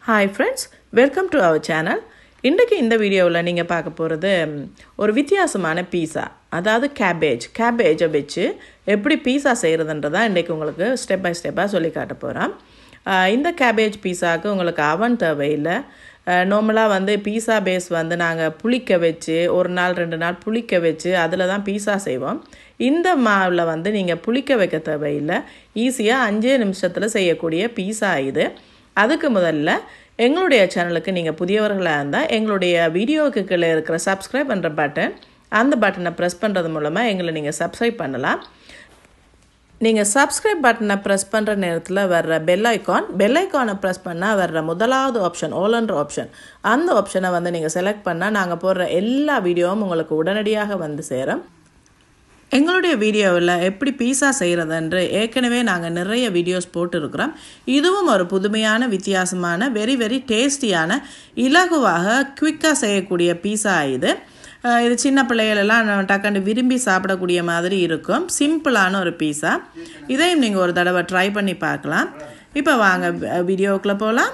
hi friends welcome to our channel இன்றைக்கு இந்த வீடியோவில் நீங்கள் பார்க்க போகிறது ஒரு வித்தியாசமான பீஸா அதாவது கேபேஜ் கேபேஜை வச்சு எப்படி பீஸா செய்கிறதுன்றதான் இன்றைக்கு உங்களுக்கு ஸ்டெப் பை ஸ்டெப்பாக சொல்லி காட்ட போகிறேன் இந்த கேபேஜ் பீஸாவுக்கு உங்களுக்கு அவன் தேவையில்லை நார்மலாக வந்து பீஸா பேஸ் வந்து நாங்கள் புளிக்க வச்சு ஒரு நாள் ரெண்டு நாள் புளிக்க வச்சு அதில் தான் பீஸா செய்வோம் இந்த மாவில் வந்து நீங்கள் புளிக்க வைக்க தேவையில்லை ஈஸியாக அஞ்சே நிமிஷத்தில் செய்யக்கூடிய பீஸா இது அதுக்கு முதல்ல எங்களுடைய சேனலுக்கு நீங்கள் புதியவர்களாக இருந்தால் எங்களுடைய வீடியோவுக்கு கீழே இருக்கிற சப்ஸ்கிரைப் பண்ணுற பட்டன் அந்த பட்டனை ப்ரெஸ் பண்ணுறது மூலமாக எங்களை நீங்கள் சப்ஸ்கிரைப் பண்ணலாம் நீங்கள் சப்ஸ்கிரைப் பட்டனை ப்ரெஸ் பண்ணுற நேரத்தில் வர்ற பெல் ஐக்கான் பெல் ஐக்கானை ப்ரெஸ் பண்ணால் வர்ற முதலாவது ஆப்ஷன் ஓலன்ற ஆப்ஷன் அந்த ஆப்ஷனை வந்து நீங்கள் செலக்ட் பண்ணால் நாங்கள் போடுற எல்லா வீடியோவும் உங்களுக்கு உடனடியாக வந்து சேரும் எங்களுடைய வீடியோவில் எப்படி பீஸா செய்கிறதுன்று ஏற்கனவே நாங்கள் நிறைய வீடியோஸ் போட்டிருக்கிறோம் இதுவும் ஒரு புதுமையான வித்தியாசமான வெரி வெரி டேஸ்டியான இலகுவாக குவிக்காக செய்யக்கூடிய பீஸா இது இது சின்ன பிள்ளைகளெல்லாம் டக்குன்னு விரும்பி சாப்பிடக்கூடிய மாதிரி இருக்கும் சிம்பிளான ஒரு பீஸா இதையும் நீங்கள் ஒரு தடவை ட்ரை பண்ணி பார்க்கலாம் இப்போ வாங்க வீடியோவுக்குள்ளே போகலாம்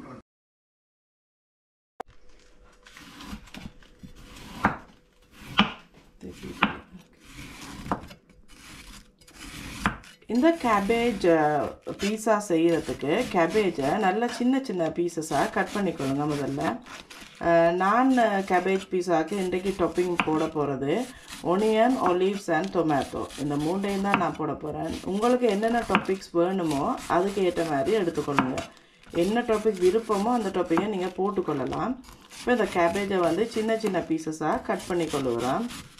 இந்த கேபேஜ் பீஸா செய்கிறதுக்கு கேபேஜை நல்லா சின்ன சின்ன பீசஸாக கட் பண்ணிக்கொள்ளுங்க முதல்ல நான் கேபேஜ் பீஸாவுக்கு இன்றைக்கு டொப்பிங் போட போகிறது ஒனியன் ஒலிவ்ஸ் அண்ட் டொமேட்டோ இந்த மூண்டையும் தான் நான் போட போகிறேன் உங்களுக்கு என்னென்ன டாபிக்ஸ் வேணுமோ அதுக்கு ஏற்ற மாதிரி எடுத்துக்கொள்ளுங்க என்ன டாபிக் விருப்பமோ அந்த டாப்பிக்கை நீங்கள் போட்டுக்கொள்ளலாம் இப்போ இந்த கேபேஜை வந்து சின்ன சின்ன பீசஸாக கட் பண்ணி கொள்ளுகிறோம்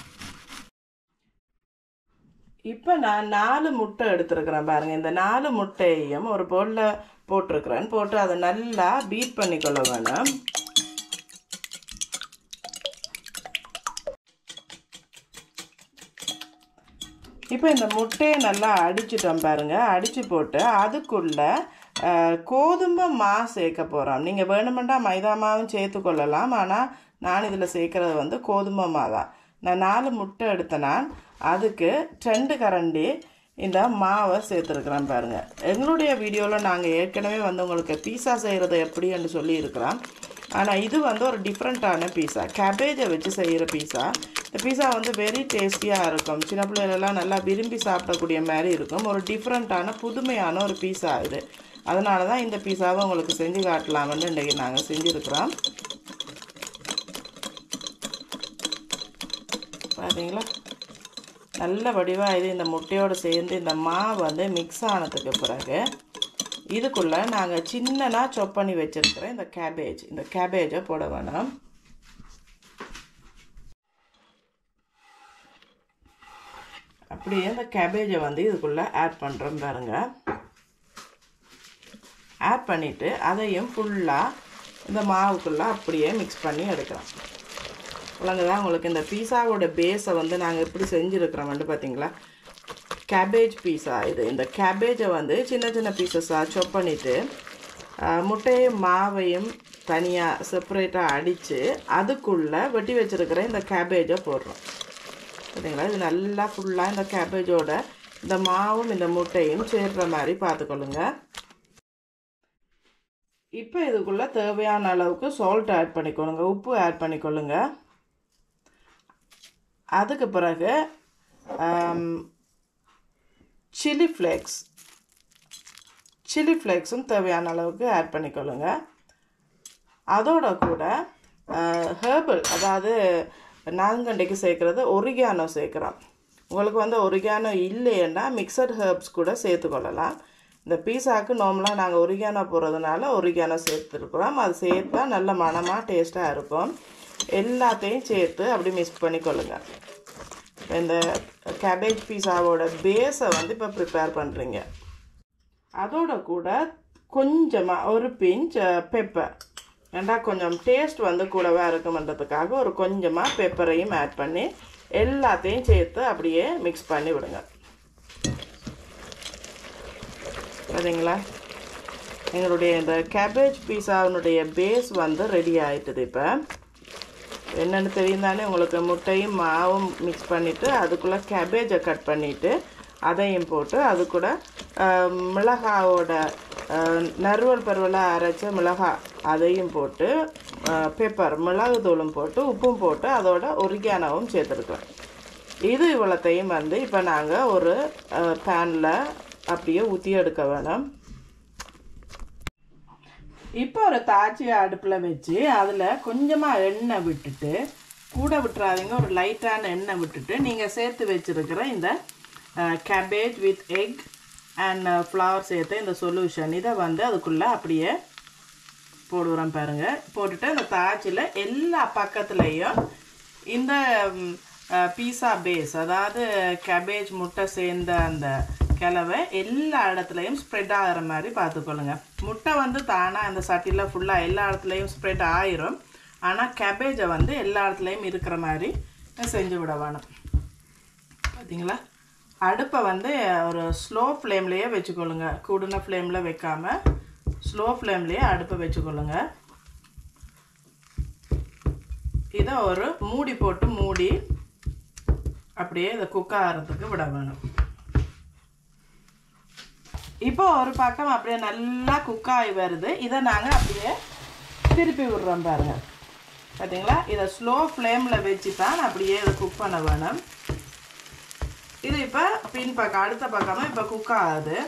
இப்போ நான் நாலு முட்டை எடுத்துருக்கிறேன் பாருங்கள் இந்த நாலு முட்டையையும் ஒரு பவுலில் போட்டிருக்கிறேன் போட்டு அதை நல்லா பீட் பண்ணிக்கொள்ள வேணும் இப்போ இந்த முட்டையை நல்லா அடிச்சிட்டோம் பாருங்கள் அடித்து போட்டு அதுக்குள்ளே கோதுமை மா சேர்க்க போகிறோம் நீங்கள் வேணுமெண்டா மைதா மாவும் சேர்த்து கொள்ளலாம் ஆனால் நான் இதில் சேர்க்குறது வந்து கோதுமை மா தான் நான் நாலு முட்டை எடுத்தேன்னா அதுக்கு ரெண்டு கரண்டி இந்த மாவை சேர்த்துருக்குறேன் பாருங்கள் எங்களுடைய வீடியோவில் நாங்கள் ஏற்கனவே வந்து உங்களுக்கு பீஸா செய்கிறது எப்படின்னு சொல்லியிருக்கிறோம் ஆனால் இது வந்து ஒரு டிஃப்ரெண்ட்டான பீஸா கேபேஜை வச்சு செய்கிற பீஸா இந்த பீஸா வந்து வெரி டேஸ்டியாக இருக்கும் சின்ன பிள்ளைகளெல்லாம் நல்லா விரும்பி சாப்பிடக்கூடிய மாதிரி இருக்கும் ஒரு டிஃப்ரெண்ட்டான புதுமையான ஒரு பீஸா இது அதனால தான் இந்த பீஸாவை உங்களுக்கு செஞ்சு காட்டலாம்னு இன்றைக்கி நாங்கள் செஞ்சுருக்குறோம் பார்த்தீங்களா நல்ல வடிவாக இது இந்த முட்டையோடு சேர்ந்து இந்த மாவு வந்து மிக்ஸ் ஆனதுக்கு பிறகு இதுக்குள்ளே நாங்கள் சின்னனாக சொப் பண்ணி வச்சுருக்கிற இந்த கேபேஜ் இந்த கேபேஜை போட வேணாம் அப்படியே இந்த கேபேஜை வந்து இதுக்குள்ளே ஆட் பண்ணுறோம் பாருங்க ஆட் பண்ணிவிட்டு அதையும் ஃபுல்லாக இந்த மாவுக்குள்ளே அப்படியே மிக்ஸ் பண்ணி எடுக்கிறோம் தான் உங்களுக்கு இந்த பீஸாவோட பேஸை வந்து நாங்கள் எப்படி செஞ்சுருக்கிறோம்னு பார்த்தீங்களா கேபேஜ் பீஸா இது இந்த கேபேஜை வந்து சின்ன சின்ன பீசஸாக சொப் பண்ணிவிட்டு முட்டையும் மாவையும் தனியாக செப்பரேட்டாக அடித்து அதுக்குள்ளே வெட்டி வச்சுருக்கிற இந்த கேபேஜை போடுறோம் பார்த்தீங்களா இது நல்லா ஃபுல்லாக இந்த கேபேஜோட இந்த மாவும் இந்த முட்டையும் சேர்கிற மாதிரி பார்த்துக்கொள்ளுங்க இப்போ இதுக்குள்ளே தேவையான அளவுக்கு சால்ட் ஆட் பண்ணிக்கொள்ளுங்க உப்பு ஆட் பண்ணிக்கொள்ளுங்க அதுக்கு பிறகு சில்லி ஃப்ளேக்ஸ் சில்லி ஃப்ளேக்ஸும் தேவையான அளவுக்கு ஆட் பண்ணிக்கொள்ளுங்க அதோட கூட ஹேர்பிள் அதாவது நாங்கண்டைக்கு சேர்க்குறது ஒரிகானோ சேர்க்குறோம் உங்களுக்கு வந்து ஒரிகானோ இல்லைன்னா மிக்சட் ஹேர்ப்ஸ் கூட சேர்த்துக்கொள்ளலாம் இந்த பீஸாவுக்கு நார்மலாக நாங்கள் ஒரிகானோ போடுறதுனால ஒரிகானோ சேர்த்துருக்குறோம் அது சேர்த்தா நல்ல மனமாக டேஸ்ட்டாக இருக்கும் எல்லாத்தையும் சேர்த்து அப்படி மிக்ஸ் பண்ணிக்கொள்ளுங்க இந்த கேபேஜ் பீஸாவோட பேஸை வந்து இப்போ ப்ரிப்பேர் பண்ணுறீங்க அதோட கூட கொஞ்சமாக ஒரு பிஞ்ச் பெப்பர் ஏண்டா கொஞ்சம் டேஸ்ட் வந்து கூடவா இருக்குமன்றதுக்காக ஒரு கொஞ்சமாக பெப்பரையும் ஆட் பண்ணி எல்லாத்தையும் சேர்த்து அப்படியே மிக்ஸ் பண்ணி விடுங்க சரிங்களா எங்களுடைய இந்த கேபேஜ் பீஸாவினுடைய பேஸ் வந்து ரெடி ஆகிட்டுது இப்போ என்னென்னு தெரியும் தானே உங்களுக்கு முட்டையும் மாவும் மிக்ஸ் பண்ணிவிட்டு அதுக்குள்ளே கேபேஜை கட் பண்ணிவிட்டு அதையும் போட்டு அது கூட மிளகாவோட அஹ், நறுவல் பருவலாக அரைச்ச மிளகாய் அதையும் போட்டு பெப்பர் மிளகு தூளும் போட்டு உப்பும் போட்டு அதோட ஒரிகானவும் சேர்த்துருக்குறேன் இது இவ்வளோத்தையும் வந்து இப்போ நாங்கள் ஒரு பேனில் அப்படியே ஊற்றி எடுக்க வேணும் இப்போ ஒரு தாச்சி அடுப்பில் வச்சு அதில் கொஞ்சமாக எண்ணெய் விட்டுட்டு கூட விட்டுறாதீங்க ஒரு லைட்டான எண்ணெய் விட்டுட்டு நீங்கள் சேர்த்து வச்சுருக்கிற இந்த cabbage with egg and flour சேர்த்து இந்த சொல்யூஷன் இதை வந்து அதுக்குள்ளே அப்படியே போடுறோம் பாருங்கள் போட்டுட்டு அந்த தாச்சியில் எல்லா பக்கத்துலேயும் இந்த பீஸா பேஸ் அதாவது கேபேஜ் முட்டை சேர்ந்த அந்த கிளவை எல்லா இடத்துலையும் ஸ்ப்ரெட் ஆகிற மாதிரி பார்த்துக்கொள்ளுங்க முட்டை வந்து தானாக அந்த சட்டியில் ஃபுல்லாக எல்லா இடத்துலையும் ஸ்ப்ரெட் ஆயிரும் ஆனால் கேபேஜை வந்து எல்லா இடத்துலையும் இருக்கிற மாதிரி செஞ்சு விட வேணும் பார்த்தீங்களா அடுப்பை வந்து ஒரு ஸ்லோ ஃப்ளேம்லேயே வச்சுக்கொள்ளுங்க கூடுன ஃப்ளேமில் வைக்காம ஸ்லோ ஃப்ளேம்லேயே அடுப்பை வச்சுக்கொள்ளுங்க இதை ஒரு மூடி போட்டு மூடி அப்படியே இதை குக் ஆகிறதுக்கு விட வேணும் இப்போ ஒரு பக்கம் அப்படியே நல்லா குக் ஆகி வருது இதை நாங்கள் அப்படியே திருப்பி விடுறோம் பாருங்க பார்த்தீங்களா இதை ஸ்லோ ஃப்ளேமில் வச்சு தான் அப்படியே இதை குக் பண்ண வேணும் இது இப்போ பின் பக்கம் அடுத்த பக்கமாக இப்போ குக் ஆகுது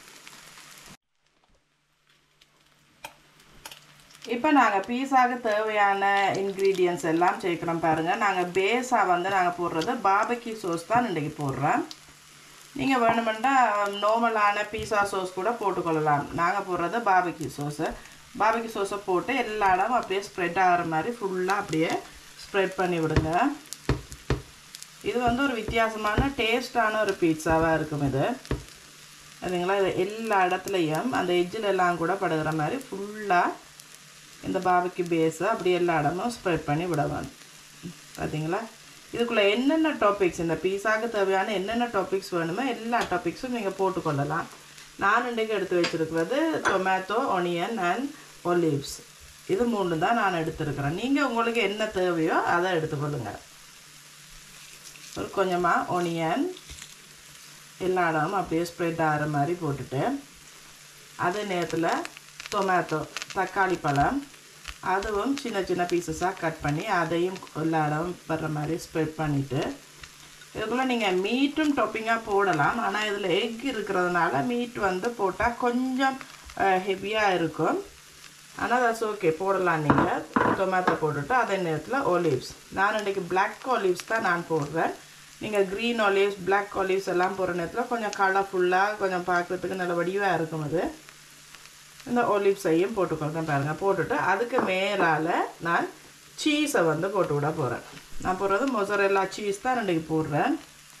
இப்போ நாங்கள் பீஸாவுக்கு தேவையான இன்க்ரீடியன்ஸ் எல்லாம் சேர்க்குறோம் பாருங்கள் நாங்கள் பேஸாக வந்து நாங்கள் போடுறது பாபக்கி சோஸ் தான் இன்றைக்கி போடுறோம் நீங்கள் வேணுமெண்டா நார்மலான பீஸா சோஸ் கூட போட்டுக்கொள்ளலாம் நாங்கள் போடுறது பாபக்கி சோஸு பாபக்கி சோஸை போட்டு எல்லா இடமும் அப்படியே ஸ்ப்ரெட் ஆகிற மாதிரி ஃபுல்லாக அப்படியே ஸ்ப்ரெட் பண்ணி விடுங்க இது வந்து ஒரு வித்தியாசமான டேஸ்டான ஒரு பீட்சாவாக இருக்கும் இது அதுங்களா இது எல்லா இடத்துலையும் அந்த எஜ்ஜில் எல்லாம் கூட படுகிற மாதிரி ஃபுல்லாக இந்த பாபிக்கு பேஸை அப்படி எல்லா இடமும் ஸ்ப்ரெட் பண்ணி விடணும் பார்த்தீங்களா இதுக்குள்ளே என்னென்ன டாபிக்ஸ் இந்த பீஸாவுக்கு தேவையான என்னென்ன டாபிக்ஸ் வேணுமோ எல்லா டாபிக்ஸும் நீங்கள் போட்டுக்கொள்ளலாம் நான் இன்றைக்கு எடுத்து வச்சுருக்கிறது டொமேட்டோ ஒனியன் அண்ட் ஒலிவ்ஸ் இது மூணு தான் நான் எடுத்துருக்கிறேன் நீங்கள் உங்களுக்கு என்ன தேவையோ அதை எடுத்துக்கொள்ளுங்க ஒரு கொஞ்சமாக ஒனியன் எல்லா இடமும் அப்படியே ஸ்ப்ரெட் ஆகிற மாதிரி போட்டுட்டு அதே நேரத்தில் டொமேட்டோ தக்காளி பழம் அதுவும் சின்ன சின்ன பீசஸாக கட் பண்ணி அதையும் எல்லா இடம் வர்ற மாதிரி ஸ்ப்ரெட் பண்ணிவிட்டு இதுக்குள்ளே நீங்கள் மீட்டும் டாப்பிங்காக போடலாம் ஆனால் இதில் எக் இருக்கிறதுனால மீட் வந்து போட்டால் கொஞ்சம் ஹெவியாக இருக்கும் ஆனால் தட்ஸ் ஓகே போடலாம் நீங்கள் டொமேட்டோ போட்டுட்டு அதே நேரத்தில் ஒலிவ்ஸ் நான் இன்றைக்கி பிளாக் ஒலிவ்ஸ் தான் நான் போடுறேன் நீங்கள் க்ரீன் ஒலிவ்ஸ் பிளாக் ஒலிவ்ஸ் எல்லாம் போடுற நேரத்தில் கொஞ்சம் கலர்ஃபுல்லாக கொஞ்சம் பார்க்குறதுக்கு நல்ல வடிவாக இருக்கும் அது இந்த ஒலிவ்ஸையும் போட்டுக்கொள்கிறேன் பாருங்கள் போட்டுட்டு அதுக்கு மேலால் நான் சீஸை வந்து போட்டு விட போகிறேன் நான் போடுறது மொசரெல்லா சீஸ் தான் ரெண்டுக்கு போடுறேன்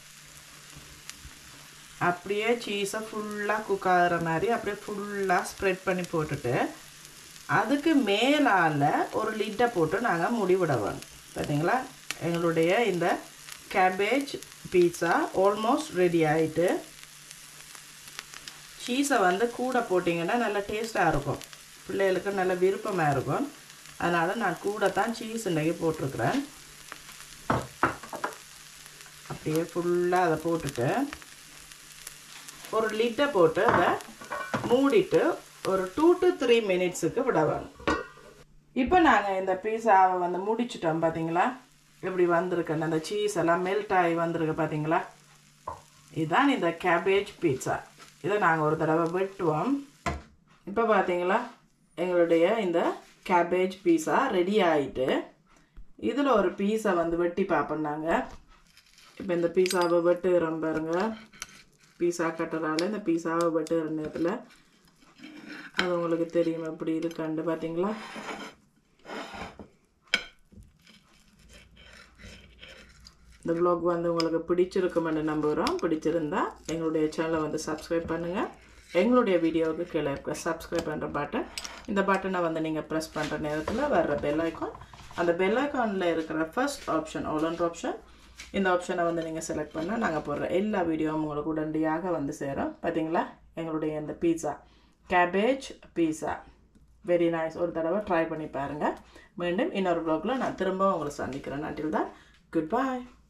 அப்படியே சீஸை ஃபுல்லாக குக் ஆகிற மாதிரி அப்படியே ஃபுல்லாக ஸ்ப்ரெட் பண்ணி போட்டுட்டு அதுக்கு மேலால் ஒரு லிட்டை போட்டு நாங்கள் முடிவிட வேணும் பார்த்தீங்களா எங்களுடைய இந்த கேபேஜ் பீட்சா ஆல்மோஸ்ட் ரெடி ஆகிட்டு சீஸை வந்து கூட போட்டிங்கன்னா நல்லா டேஸ்ட்டாக இருக்கும் பிள்ளைகளுக்கு நல்ல விருப்பமாக இருக்கும் அதனால் நான் கூட தான் சீஸ் இன்றைக்கி போட்டிருக்கிறேன் அப்படியே ஃபுல்லாக அதை போட்டுட்டு ஒரு லிட்டை போட்டு அதை மூடிட்டு ஒரு டூ டு த்ரீ மினிட்ஸுக்கு விட வேணும் இப்போ நாங்கள் இந்த பீஸாவை வந்து முடிச்சிட்டோம் பார்த்தீங்களா இப்படி வந்திருக்கு அந்த சீஸ் எல்லாம் மெல்ட் ஆகி வந்திருக்கு பார்த்தீங்களா இதுதான் இந்த கேபேஜ் பீட்சா இதை நாங்கள் ஒரு தடவை வெட்டுவோம் இப்போ பார்த்தீங்களா எங்களுடைய இந்த கேபேஜ் பீஸா ரெடி ஆகிட்டு இதில் ஒரு பீஸை வந்து வெட்டி பார்ப்போம் நாங்கள் இப்போ இந்த பீஸாவை வெட்டுகிறோம் பாருங்க பீஸா கட்டுறால இந்த பீஸாவை வெட்டுகிற நேரத்தில் அது உங்களுக்கு தெரியும் எப்படி இருக்காண்டு பார்த்தீங்களா இந்த vlog வந்து உங்களுக்கு பிடிச்சிருக்குமென்னு நம்புகிறோம் பிடிச்சிருந்தா எங்களுடைய சேனலை வந்து சப்ஸ்கிரைப் பண்ணுங்கள் எங்களுடைய வீடியோவுக்கு கீழே இருக்க சப்ஸ்கிரைப் பண்ணுற பட்டன் இந்த பட்டனை வந்து நீங்கள் ப்ரெஸ் பண்ணுற நேரத்தில் வர்ற பெல் ஐக்கான் அந்த பெல் ஐக்கானில் இருக்கிற ஃபர்ஸ்ட் ஆப்ஷன் ஆல் ஆப்ஷன் இந்த ஆப்ஷனை வந்து நீங்கள் செலக்ட் பண்ணால் நாங்கள் போடுற எல்லா வீடியோவும் உங்களுக்கு உடனடியாக வந்து சேரும் பார்த்தீங்களா எங்களுடைய இந்த pizza cabbage pizza very nice ஒரு தடவை ட்ரை பண்ணி பாருங்கள் மீண்டும் இன்னொரு ப்ளாகில் நான் திரும்பவும் உங்களை சந்திக்கிறேன் அண்டில் தான் குட் பாய்